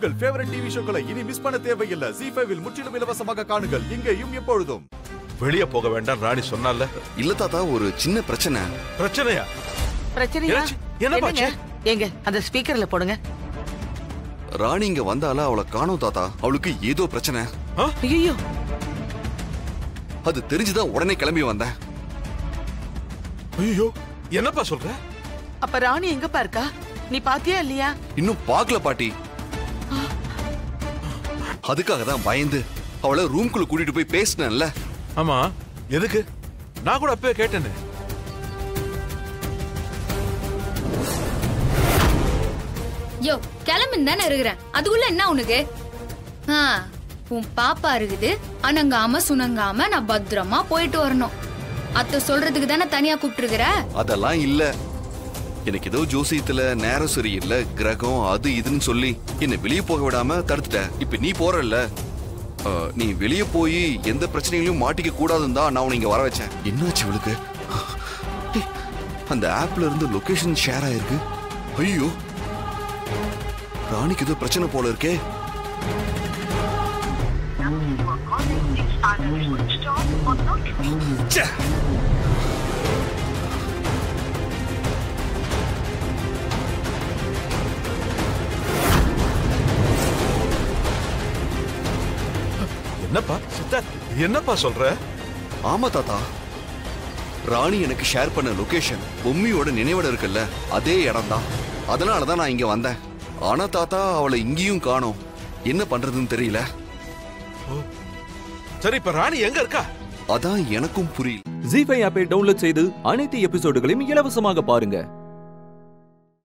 உங்கள் favourite TV ஷோக்களை இனி miss பண்ண தேவையில்லை ஜி ஃபைவில் முற்றிலும் இலவசமாக காணுங்கள் இங்கேயும் எப்பொழுதும் வெளியே போக வேண்டாம் ராணி சொன்னால இல்ல தாத்தா ஒரு சின்ன பிரச்சனை பிரச்சனையா பிரச்சனையா என்னாச்சு? என்னப்பாச்சு? என்னங்க? ஏங்க அந்த ஸ்பீக்கர்ல போடுங்க ராணி இங்க வந்தால அவளை காணோம் தாத்தா அவளுக்கு ஏதோ பிரச்சனை ஐயோ அது தெரிஞ்சுதான் உடனே கிளம்பி வந்தேன் ஐயோ என்னப்பா சொல்ற அப்ப ராணி எங்கப்பா இருக்கா நீ பாத்தியா இல்லையா இன்னும் பார்க்கல பாட்டி அதுக்காக தான் பயந்து அவளை ரூம்குள்ள கூட்டிட்டு போய் பேசினேன்ல ஆமா எதுக்கு நான் கூட அப்பவே கேட்டேனே யோ கிளம்புன்னு தானே இருக்கிறேன் அதுக்குள்ள என்ன உனக்கு ஆ, உன் பாப்பா இருக்குது அனங்காம சுணங்காம நான் பத்திரமா போயிட்டு வரணும் அத்தை சொல்றதுக்கு தானே தனியா கூப்பிட்டுருக்கிற அதெல்லாம் இல்ல எனக்கு ஏதோ ஜோசியத்துல நேரம் சரியில்லை கிரகம் அது இதுன்னு சொல்லி என்னை வெளியே போக விடாம தடுத்துட்ட இப்ப நீ போறல்ல அஹ், நீ வெளியே போய் எந்த பிரச்சனைகளையும் மாட்டிக்க கூடாதுன்னு தான் நான் உன்னை இங்க வர வச்சேன் என்னாச்சு இவளுக்கு டேய், அந்த ஆப்ல இருந்து லொகேஷன் ஷேர் ஆயிருக்கு ஐயோ ராணிக்கு ஏதோ பிரச்சனை போல இருக்கே ச்சே. என்னப்பா சித்தார்த் என்னப்பா சொல்ற ஆமா தாத்தா ராணி எனக்கு ஷேர் பண்ண லொகேஷன் பொம்மியோட நினைவிடம் இருக்குல்ல அதே இடம் தான் அதனால தான் நான் இங்க வந்தேன் ஆனா தாத்தா அவளை இங்கேயும் காணோம் என்ன பண்றதுன்னு தெரியல சரி இப்ப ராணி எங்க இருக்கா அதான் எனக்கும் புரியல ஜி ஃபைவ் ஆப்பை டவுன்லோட் செய்து அனைத்து எபிசோடுகளையும் இலவசமாக பாருங்க